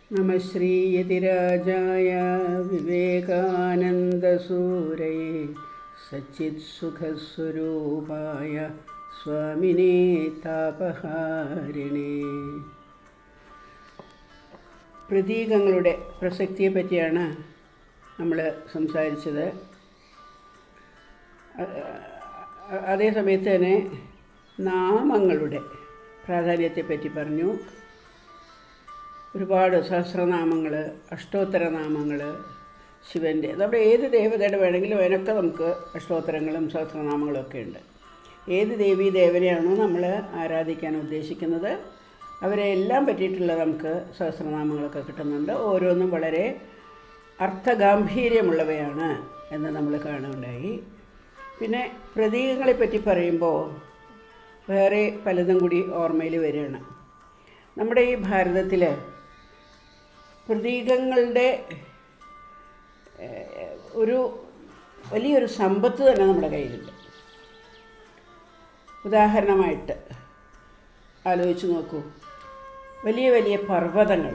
നമ ശ്രീയതിരാജായ വിവേകാനന്ദസൂരേ സച്ചിത് സുഖസ്വരൂപായ സ്വാമിനേ താപഹാരിണേ പ്രതീകങ്ങളുടെ പ്രസക്തിയെ പറ്റിയാണ് നമ്മൾ സംസാരിച്ചത് അ- അ- അതേ സമയത്ത് തന്നെ നാമങ്ങളുടെ പ്രാധാന്യത്തെപ്പറ്റി പറഞ്ഞു ഒരുപാട് സഹസ്രനാമങ്ങൾ അഷ്ടോത്തര നാമങ്ങൾ ശിവൻ്റെ നമ്മുടെ ഏത് ദേവതയുടെ വേണമെങ്കിലും അതിനൊക്കെ നമുക്ക് അഷ്ടോത്തരങ്ങളും സഹസ്രനാമങ്ങളും ഒക്കെ ഉണ്ട് ഏത് ദേവീ ദേവനെയാണോ നമ്മൾ ആരാധിക്കാൻ ഉദ്ദേശിക്കുന്നത് അവരെ എല്ലാം പറ്റിയിട്ടുള്ള നമുക്ക് സഹസ്രനാമങ്ങളൊക്കെ കിട്ടുന്നുണ്ട് ഓരോന്നും വളരെ അർത്ഥഗാംഭീര്യമുള്ളവയാണ് എന്ന് നമ്മൾ കാണുകയുണ്ടായി പിന്നെ പ്രതീകങ്ങളെ പറ്റി പറയുമ്പോൾ വേറെ പലതും കൂടി ഓർമ്മയിൽ വരികയാണ് നമ്മുടെ ഈ ഭാരതത്തിൽ പ്രതീകങ്ങളുടെ ഏഹ്, ഒരു വലിയൊരു സമ്പത്ത് തന്നെ നമ്മുടെ കയ്യിലുണ്ട് ഉദാഹരണമായിട്ട് ആലോചിച്ച് നോക്കൂ വലിയ വലിയ പർവ്വതങ്ങൾ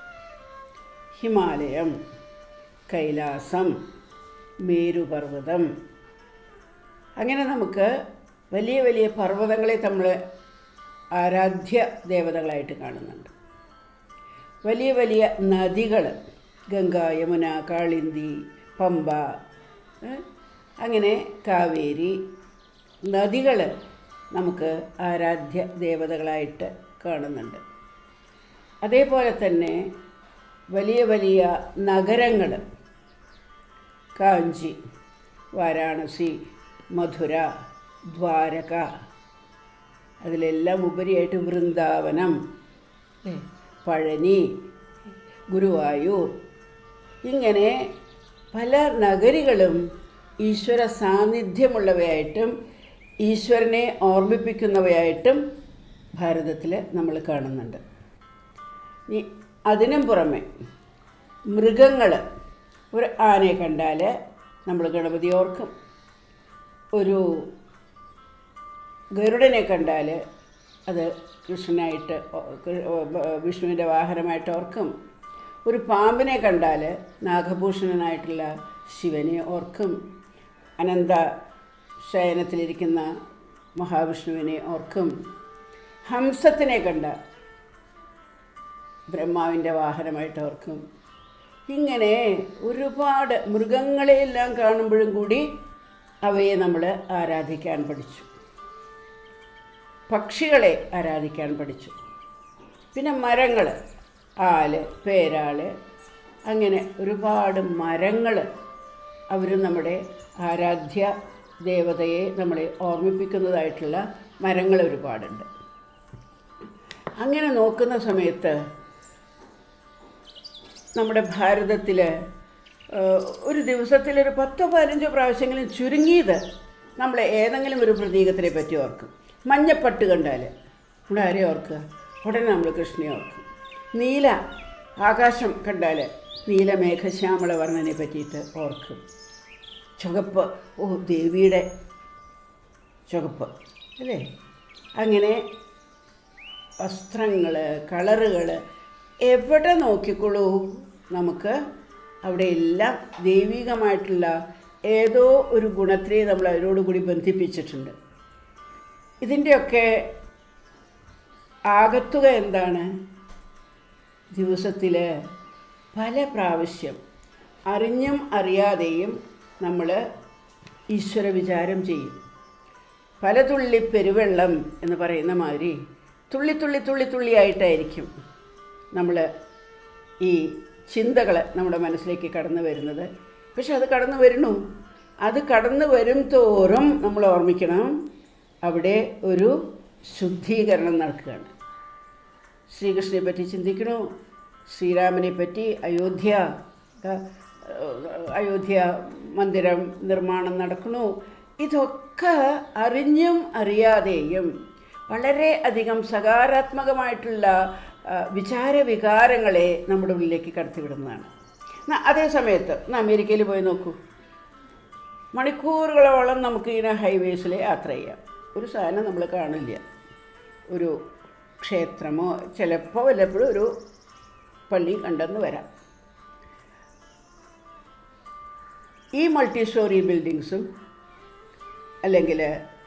ഹിമാലയം കൈലാസം മേരുപർവ്വതം അങ്ങനെ നമുക്ക് വലിയ വലിയ പർവ്വതങ്ങളെ നമ്മൾ ആരാധ്യ ദേവതകളായിട്ട് കാണുന്നുണ്ട് വലിയ വലിയ നദികൾ ഗംഗ യമുന കാളിന്തി പമ്പ ഏ, അങ്ങനെ കാവേരി നദികൾ നമുക്ക് ആരാധ്യ ദേവതകളായിട്ട് കാണുന്നുണ്ട് അതേപോലെ തന്നെ വലിയ വലിയ നഗരങ്ങൾ കാഞ്ചി വാരാണസി മധുര ദ്വാരക അതിലെല്ലാം ഉപരിയായിട്ട് വൃന്ദാവനം ഏ, പഴനി ഗുരുവായൂർ ഇങ്ങനെ പല നഗരികളും ഈശ്വര സാന്നിധ്യമുള്ളവയായിട്ടും ഈശ്വരനെ ഓർമ്മിപ്പിക്കുന്നവയായിട്ടും ഭാരതത്തിൽ നമ്മൾ കാണുന്നുണ്ട് ഇനി അതിനും പുറമെ മൃഗങ്ങൾ ഒരു ആനയെ കണ്ടാൽ നമ്മൾ ഗണപതി ഓർക്കും ഒരു ഗരുഡനെ കണ്ടാൽ അത് കൃഷ്ണനായിട്ട് ഓ- കൃ- ഓ- ബ- വിഷ്ണുവിൻ്റെ വാഹനമായിട്ട് ഓർക്കും ഒരു പാമ്പിനെ കണ്ടാൽ നാഗഭൂഷണനായിട്ടുള്ള ശിവനെ ഓർക്കും അനന്ത ശയനത്തിലിരിക്കുന്ന മഹാവിഷ്ണുവിനെ ഓർക്കും ഹംസത്തിനെ കണ്ട ബ്രഹ്മാവിൻ്റെ വാഹനമായിട്ട് ഓർക്കും ഇങ്ങനെ ഒരുപാട് മൃഗങ്ങളെയെല്ലാം കാണുമ്പോഴും കൂടി അവയെ നമ്മൾ ആരാധിക്കാൻ പഠിച്ചു പക്ഷികളെ ആരാധിക്കാൻ പഠിച്ചു പിന്നെ മരങ്ങൾ ആല് പേരാള് അങ്ങനെ ഒരുപാട് മരങ്ങൾ അവരും നമ്മുടെ ആരാധ്യ ദേവതയെ നമ്മളെ ഓർമ്മിപ്പിക്കുന്നതായിട്ടുള്ള മരങ്ങൾ ഒരുപാടുണ്ട് അങ്ങനെ നോക്കുന്ന സമയത്ത് നമ്മുടെ ഭാരതത്തിൽ ഒരു ദിവസത്തിൽ ഒരു പത്തോ പതിനഞ്ചോ പ്രാവശ്യമെങ്കിലും ചുരുങ്ങിയത് നമ്മൾ ഏതെങ്കിലും ഒരു പ്രതീകത്തിനെ പറ്റി ഓർക്കും മഞ്ഞപ്പട്ട് കണ്ടാൽ നമ്മൾ ആരെ ഓർക്കുക ഉടനെ നമ്മൾ കൃഷ്ണനെ ഓർക്കും നീല ആകാശം കണ്ടാൽ നീല മേഘശ്യാമള വർണ്ണനെ പറ്റിയിട്ട് ഓർക്കും ചുവപ്പ് ഓ ദേവിയുടെ ചുവപ്പ് അല്ലേ അങ്ങനെ വസ്ത്രങ്ങൾ കളറുകൾ എവിടെ നോക്കിക്കൊള്ളൂ നമുക്ക് അവിടെ എല്ലാം ദൈവികമായിട്ടുള്ള ഏതോ ഒരു ഗുണത്തിനെ നമ്മൾ അതിനോടുകൂടി ബന്ധിപ്പിച്ചിട്ടുണ്ട് ഇതിൻ്റെയൊക്കെ ആകത്തുക എന്താണ് ദിവസത്തിൽ പല പ്രാവശ്യം അറിഞ്ഞും അറിയാതെയും നമ്മൾ ഈശ്വര വിചാരം ചെയ്യും പല തുള്ളി പെരുവെള്ളം എന്ന് പറയുന്ന മാതിരി തുള്ളി തുള്ളി തുള്ളി തുള്ളിയായിട്ടായിരിക്കും നമ്മൾ ഈ ചിന്തകൾ നമ്മുടെ മനസ്സിലേക്ക് കടന്നു വരുന്നത് പക്ഷെ അത് കടന്നു വരുന്നു അത് കടന്നു വരും തോറും നമ്മൾ ഓർമ്മിക്കണം അവിടെ ഒരു ശുദ്ധീകരണം നടക്കുകയാണ് ശ്രീകൃഷ്ണനെ പറ്റി ചിന്തിക്കണു ശ്രീരാമനെ പറ്റി അയോധ്യ ആ, അയോധ്യ മന്ദിരം നിർമ്മാണം നടക്കണു ഇതൊക്കെ അറിഞ്ഞും അറിയാതെയും വളരെ അധികം സകാരാത്മകമായിട്ടുള്ള ആ, വിചാരവികാരങ്ങളെ നമ്മുടെ ഉള്ളിലേക്ക് കടത്തിവിടുന്നതാണ് ന- അതേ സമയത്ത് ഇന്ന് അമേരിക്കയിൽ പോയി നോക്കൂ മണിക്കൂറുകളോളം നമുക്ക് ഇങ്ങനെ ഹൈവേസിൽ യാത്ര ചെയ്യാം ഒരു സാധനം നമ്മൾ കാണില്ല ഒരു ക്ഷേത്രമോ ചിലപ്പോൾ വല്ലപ്പോഴും ഒരു പള്ളി കണ്ടെന്ന് വരാം ഈ മൾട്ടി സ്റ്റോറി ബിൽഡിങ്സും അല്ലെങ്കിൽ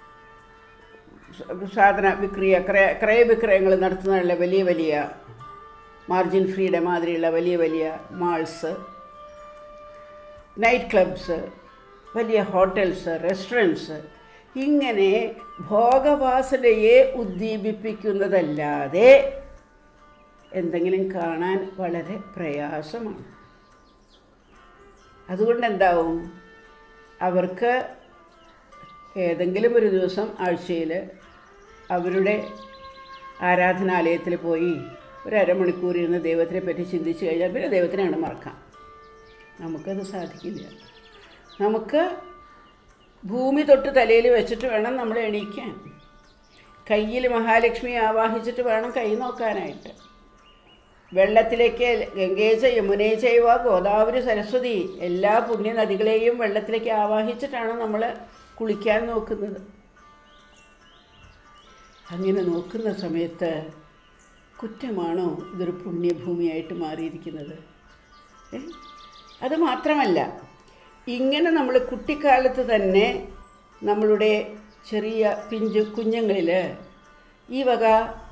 സാധന വിക്രിയ ക്രയ ക്രയവിക്രയങ്ങൾ നടത്തുന്നതിനുള്ള വലിയ വലിയ മാർജിൻ ഫ്രീയുടെ മാതിരിയുള്ള വലിയ വലിയ മാൾസ് നൈറ്റ് ക്ലബ്സ് വലിയ ഹോട്ടൽസ് റെസ്റ്റോറൻറ്റ്സ് ഇങ്ങനെ ഭോഗവാസനയെ ഉദ്ദീപിപ്പിക്കുന്നതല്ലാതെ എന്തെങ്കിലും കാണാൻ വളരെ പ്രയാസമാണ് അതുകൊണ്ട് എന്താവും അവർക്ക് ഏതെങ്കിലും ഒരു ദിവസം ആഴ്ചയിൽ അവരുടെ ആരാധനാലയത്തിൽ പോയി ഒരു അരമണിക്കൂർ ഇരുന്ന് ദൈവത്തിനെ പറ്റി ചിന്തിച്ച് കഴിഞ്ഞാൽ പിന്നെ ദൈവത്തിനെയാണ് മറക്കാം നമുക്കത് സാധിക്കില്ല നമുക്ക് ഭൂമി തൊട്ട് തലയിൽ വെച്ചിട്ട് വേണം നമ്മൾ എണീക്കാൻ കയ്യിൽ മഹാലക്ഷ്മി ആവാഹിച്ചിട്ട് വേണം കൈ നോക്കാനായിട്ട് വെള്ളത്തിലേക്ക് ഗംഗേജ യമുനേ ചൈവ ഗോദാവരി സരസ്വതി എല്ലാ പുണ്യനദികളെയും വെള്ളത്തിലേക്ക് ആവാഹിച്ചിട്ടാണ് നമ്മൾ കുളിക്കാൻ നോക്കുന്നത് അങ്ങനെ നോക്കുന്ന സമയത്ത് കുറ്റമാണോ ഇതൊരു പുണ്യഭൂമിയായിട്ട് മാറിയിരിക്കുന്നത് ഏ? അത് മാത്രമല്ല ഇങ്ങനെ നമ്മൾ കുട്ടിക്കാലത്ത് തന്നെ നമ്മളുടെ ചെറിയ പിഞ്ചു കുഞ്ഞുങ്ങളിൽ ഈ വക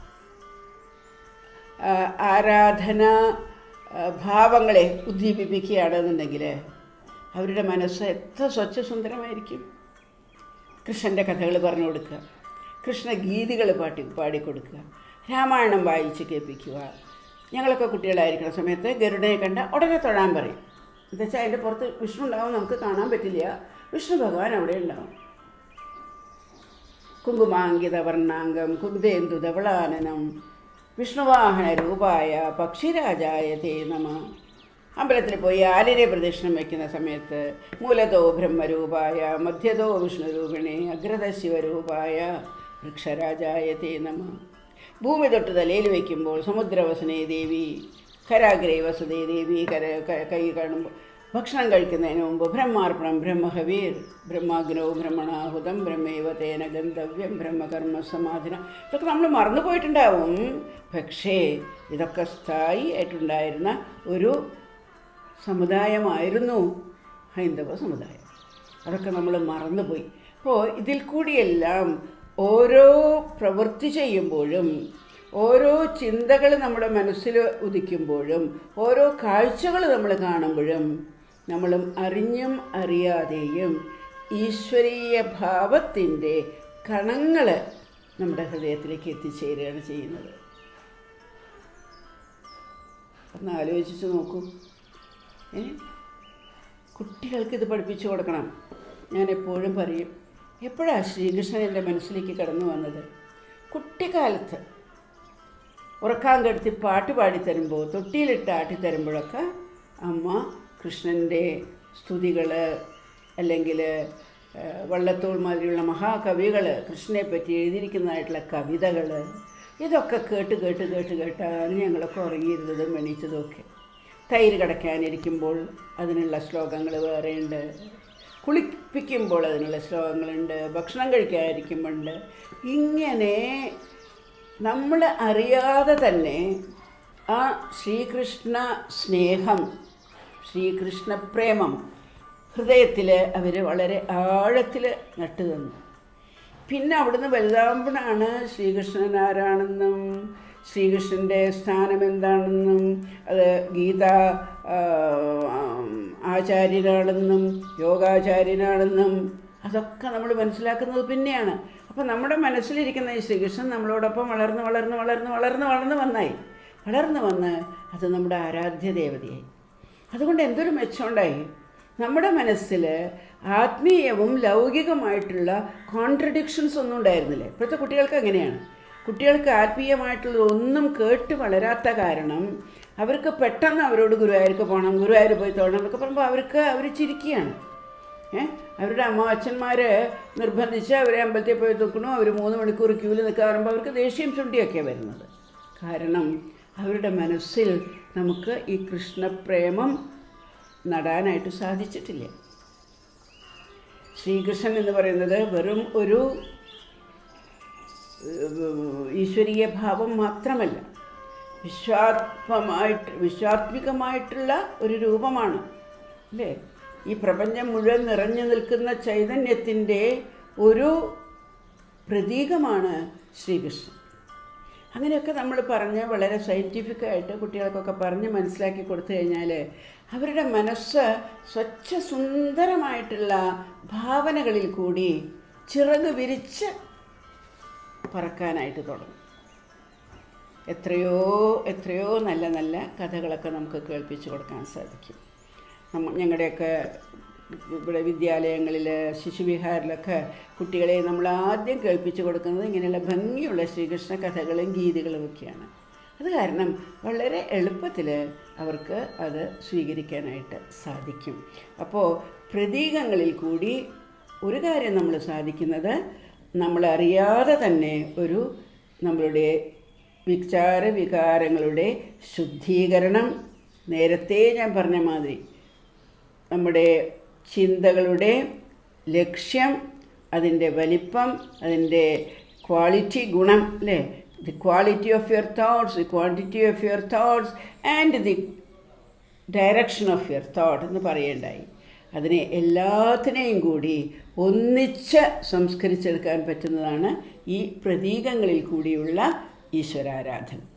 ആ, ആരാധന ആ, ഭാവങ്ങളെ ഉദ്ദീപിപ്പിക്കുകയാണെന്നുണ്ടെങ്കിൽ അവരുടെ മനസ്സ് എത്ര സ്വച്ഛസുന്ദരമായിരിക്കും കൃഷ്ണൻ്റെ കഥകൾ പറഞ്ഞു കൊടുക്കുക കൃഷ്ണഗീതികൾ പാട്ടി പാടിക്കൊടുക്കുക രാമായണം വായിച്ച് കേൾപ്പിക്കുക ഞങ്ങളൊക്കെ കുട്ടികളായിരിക്കുന്ന സമയത്ത് ഗരുഡനെ കണ്ട ഉടനെ തൊഴാൻ പറയും എന്താ വെച്ചാൽ അതിൻ്റെ പുറത്ത് വിഷ്ണു ഉണ്ടാവും നമുക്ക് കാണാൻ പറ്റില്ല വിഷ്ണു ഭഗവാൻ അവിടെ ഉണ്ടാവും കുങ്കുമാങ്കിത വർണ്ണാംഗം കുഗ്ധേന്ദു ധവളാനനം വിഷ്ണുവാഹന രൂപായ പക്ഷിരാജായ തേ നമ അമ്പലത്തിൽ പോയി ആലിനെ പ്രദക്ഷിണം വയ്ക്കുന്ന സമയത്ത് മൂലതോ ബ്രഹ്മരൂപായ മധ്യതോ വിഷ്ണുരൂപിണി അഗ്രത ശിവരൂപായ വൃക്ഷരാജായ തേ നമ ഭൂമി തൊട്ട് തലയിൽ വയ്ക്കുമ്പോൾ സമുദ്രവസനേ ദേവി കരാഗ്രേ വസുദേ ദേവി കര ക- കൈ കാണുമ്പോൾ ഭക്ഷണം കഴിക്കുന്നതിന് മുമ്പ് ബ്രഹ്മാർപ്പണം ബ്രഹ്മഹവീർ ബ്രഹ്മാഗ്നോ ബ്രഹ്മണാഹുതം ബ്രഹ്മേവ തേന ഗന്ധവ്യം ബ്രഹ്മകർമ്മ സമാധിന ഇതൊക്കെ നമ്മൾ മറന്നു പോയിട്ടുണ്ടാവും പക്ഷേ ഇതൊക്കെ സ്ഥായി ആയിട്ടുണ്ടായിരുന്ന ഒരു സമുദായമായിരുന്നു ഹൈന്ദവ സമുദായം അതൊക്കെ നമ്മൾ മറന്നുപോയി അപ്പോൾ ഇതിൽ കൂടിയെല്ലാം ഓരോ പ്രവൃത്തി ചെയ്യുമ്പോഴും ഓരോ ചിന്തകൾ നമ്മുടെ മനസ്സിൽ ഉദിക്കുമ്പോഴും ഓരോ കാഴ്ചകൾ നമ്മൾ കാണുമ്പോഴും നമ്മളും അറിഞ്ഞും അറിയാതെയും ഈശ്വരീയ ഭാവത്തിൻ്റെ കണങ്ങൾ നമ്മുടെ ഹൃദയത്തിലേക്ക് എത്തിച്ചേരുകയാണ് ചെയ്യുന്നത് ഒന്ന് ആലോചിച്ച് നോക്കൂ ഏ കുട്ടികൾക്ക് ഇത് പഠിപ്പിച്ചു കൊടുക്കണം ഞാൻ എപ്പോഴും പറയും എപ്പോഴാണ് ശ്രീകൃഷ്ണൻ എൻ്റെ മനസ്സിലേക്ക് കടന്നു വന്നത് കുട്ടിക്കാലത്ത് ഉറക്കാൻ കെടുത്തി പാട്ട് പാടിത്തരുമ്പോൾ തൊട്ടിയിലിട്ട് ആട്ടിത്തരുമ്പോഴൊക്കെ അമ്മ കൃഷ്ണൻ്റെ സ്തുതികൾ അല്ലെങ്കിൽ വള്ളത്തോൾ മാതിരിയുള്ള മഹാകവികൾ കൃഷ്ണനെ പറ്റി എഴുതിയിരിക്കുന്നതായിട്ടുള്ള കവിതകൾ ഇതൊക്കെ കേട്ട് കേട്ട് കേട്ട് കേട്ടാണ് ഞങ്ങളൊക്കെ ഉറങ്ങിയിരുന്നതും എണീറ്റതും ഒക്കെ തൈര് കടയ്ക്കാനിരിക്കുമ്പോൾ അതിനുള്ള ശ്ലോകങ്ങൾ വേറെയുണ്ട് കുളിപ്പിക്കുമ്പോൾ അതിനുള്ള ശ്ലോകങ്ങളുണ്ട് ഭക്ഷണം കഴിക്കാനിരിക്കുമ്പോഴുണ്ട് ഇങ്ങനെ നമ്മൾ അറിയാതെ തന്നെ ആ ശ്രീകൃഷ്ണ സ്നേഹം ശ്രീകൃഷ്ണ പ്രേമം ഹൃദയത്തിൽ അവർ വളരെ ആഴത്തിൽ നട്ടു തന്നു പിന്നെ അവിടുന്ന് വലുതാകുമ്പോഴാണ് ശ്രീകൃഷ്ണൻ ആരാണെന്നും ശ്രീകൃഷ്ണൻ്റെ സ്ഥാനം എന്താണെന്നും അത് ഗീത ആ, ആചാര്യനാണെന്നും യോഗാചാര്യനാണെന്നും അതൊക്കെ നമ്മൾ മനസ്സിലാക്കുന്നത് പിന്നെയാണ് അപ്പോൾ നമ്മുടെ മനസ്സിലിരിക്കുന്ന ഈ ശ്രീകൃഷ്ണൻ നമ്മളോടൊപ്പം വളർന്ന് വളർന്ന് വളർന്ന് വളർന്ന് വളർന്ന് വന്നായി വളർന്ന് വന്ന് അത് നമ്മുടെ ആരാധ്യ ദേവതയായി അതുകൊണ്ട് എന്തൊരു മെച്ചമുണ്ടായി നമ്മുടെ മനസ്സിൽ ആത്മീയവും ലൗകികമായിട്ടുള്ള കോൺട്രഡിക്ഷൻസ് ഒന്നും ഉണ്ടായിരുന്നില്ല ഇപ്പോഴത്തെ കുട്ടികൾക്ക് അങ്ങനെയാണ് കുട്ടികൾക്ക് ആത്മീയമായിട്ടുള്ള ഒന്നും കേട്ട് വളരാത്ത കാരണം അവർക്ക് പെട്ടെന്ന് അവരോട് ഗുരുവായൂർക്ക് പോകണം ഗുരുവായൂർ പോയി തൊഴണം എന്നൊക്കെ പറയുമ്പോൾ അവർക്ക് അവർ ചിരിക്കുകയാണ് ഏ അവരുടെ അമ്മ അച്ഛന്മാർ നിർബന്ധിച്ച് അവരെ അമ്പലത്തിൽ പോയി നിൽക്കണു അവർ മൂന്ന് മണിക്കൂർ ക്യൂവിൽ നിൽക്കാൻ പറയുമ്പോൾ അവർക്ക് ദേഷ്യം ചുണ്ടിയൊക്കെയാണ് വരുന്നത് കാരണം അവരുടെ മനസ്സിൽ നമുക്ക് ഈ കൃഷ്ണപ്രേമം നടാനായിട്ട് സാധിച്ചിട്ടില്ല ശ്രീകൃഷ്ണൻ എന്ന് പറയുന്നത് വെറും ഒരു ഏഹ്, ഈശ്വരീയ ഭാവം മാത്രമല്ല വിശ്വാത്മമായിട്ട് വിശ്വാത്മികമായിട്ടുള്ള ഒരു രൂപമാണ് അല്ലേ ഈ പ്രപഞ്ചം മുഴുവൻ നിറഞ്ഞു നിൽക്കുന്ന ചൈതന്യത്തിൻ്റെ ഒരു പ്രതീകമാണ് ശ്രീകൃഷ്ണൻ അങ്ങനെയൊക്കെ നമ്മൾ പറഞ്ഞ് വളരെ സയൻറ്റിഫിക്കായിട്ട് കുട്ടികൾക്കൊക്കെ പറഞ്ഞ് മനസ്സിലാക്കി കൊടുത്തു കഴിഞ്ഞാൽ അവരുടെ മനസ്സ് സ്വച്ഛ സുന്ദരമായിട്ടുള്ള ഭാവനകളിൽ കൂടി ചിറക് വിരിച്ച് പറക്കാനായിട്ട് തുടങ്ങും എത്രയോ എത്രയോ നല്ല നല്ല കഥകളൊക്കെ നമുക്ക് കേൾപ്പിച്ചു കൊടുക്കാൻ സാധിക്കും നമ്മ ഞങ്ങളുടെയൊക്കെ ഇവിടെ വിദ്യാലയങ്ങളിൽ ശിശുവിഹാറിലൊക്കെ കുട്ടികളെ നമ്മൾ ആദ്യം കേൾപ്പിച്ചു കൊടുക്കുന്നത് ഇങ്ങനെയുള്ള ഭംഗിയുള്ള ശ്രീകൃഷ്ണ കഥകളും ഗീതികളും ഒക്കെയാണ് അത് കാരണം വളരെ എളുപ്പത്തിൽ അവർക്ക് അത് സ്വീകരിക്കാനായിട്ട് സാധിക്കും അപ്പോൾ പ്രതീകങ്ങളിൽ കൂടി ഒരു കാര്യം നമ്മൾ സാധിക്കുന്നത് നമ്മളറിയാതെ തന്നെ ഒരു നമ്മളുടെ വിചാര വികാരങ്ങളുടെ ശുദ്ധീകരണം നേരത്തെ ഞാൻ പറഞ്ഞ മാതിരി നമ്മുടെ ചിന്തകളുടെ ലക്ഷ്യം അതിൻ്റെ വലിപ്പം അതിൻ്റെ ക്വാളിറ്റി ഗുണം അല്ലേ the quality of your thoughts the quantity of your thoughts and the direction of your thought എന്ന് പറയേണ്ടായി അതിനെ എല്ലാത്തിനെയും കൂടി ഒന്നിച്ച് സംസ്കരിച്ചെടുക്കാൻ പറ്റുന്നതാണ് ഈ പ്രതീകങ്ങളിൽ കൂടിയുള്ള ഈശ്വരാരാധന